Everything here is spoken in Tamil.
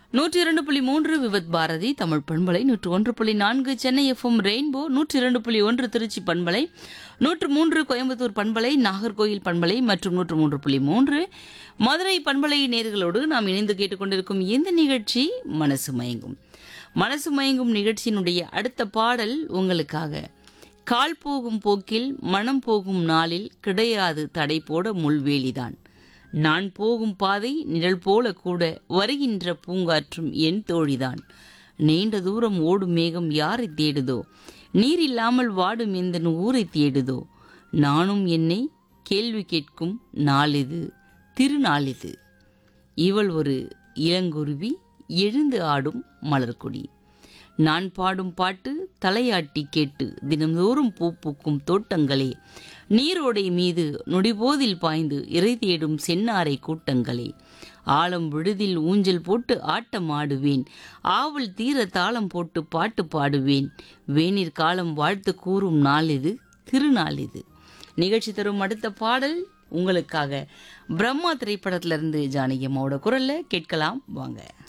நூற்றி இரண்டு புள்ளி மூன்று விவத் பாரதி தமிழ் பண்பலை நூற்று ஒன்று புள்ளி நான்கு சென்னை எஃப்எம் ரெயின்போ நூற்றி இரண்டு புள்ளி ஒன்று திருச்சி பண்பலை நூற்று மூன்று கோயம்புத்தூர் பண்பலை நாகர்கோயில் பண்பலை மற்றும் நூற்று மூன்று புள்ளி மூன்று மதுரை பண்பலை நேர்களோடு நாம் இணைந்து கேட்டுக்கொண்டிருக்கும் இந்த நிகழ்ச்சி மனசு மயங்கும் மனசு மயங்கும் நிகழ்ச்சியினுடைய அடுத்த பாடல் உங்களுக்காக கால் போகும் போக்கில் மனம் போகும் நாளில் கிடையாது தடை போட முள்வேலிதான் நான் போகும் பாதை நிழல் போல கூட வருகின்ற பூங்காற்றும் என் தோழிதான் நீண்ட தூரம் ஓடும் மேகம் யாரை தேடுதோ நீர் இல்லாமல் வாடும் இந்த ஊரை தேடுதோ நானும் என்னை கேள்வி கேட்கும் நாளிது திருநாளிது இவள் ஒரு இளங்குருவி எழுந்து ஆடும் மலர்கொடி நான் பாடும் பாட்டு தலையாட்டி கேட்டு தினந்தோறும் பூ பூக்கும் தோட்டங்களே நீரோடை மீது நொடிபோதில் பாய்ந்து இறை தேடும் சென்னாரை கூட்டங்களே ஆழம் விடுதில் ஊஞ்சல் போட்டு ஆட்டம் ஆடுவேன் ஆவல் தீர தாளம் போட்டு பாட்டு பாடுவேன் வேனிற் காலம் வாழ்த்து கூறும் நாள் இது திருநாள் இது நிகழ்ச்சி தரும் அடுத்த பாடல் உங்களுக்காக பிரம்மா திரைப்படத்திலிருந்து ஜானகி அம்மாவோட குரல்ல கேட்கலாம் வாங்க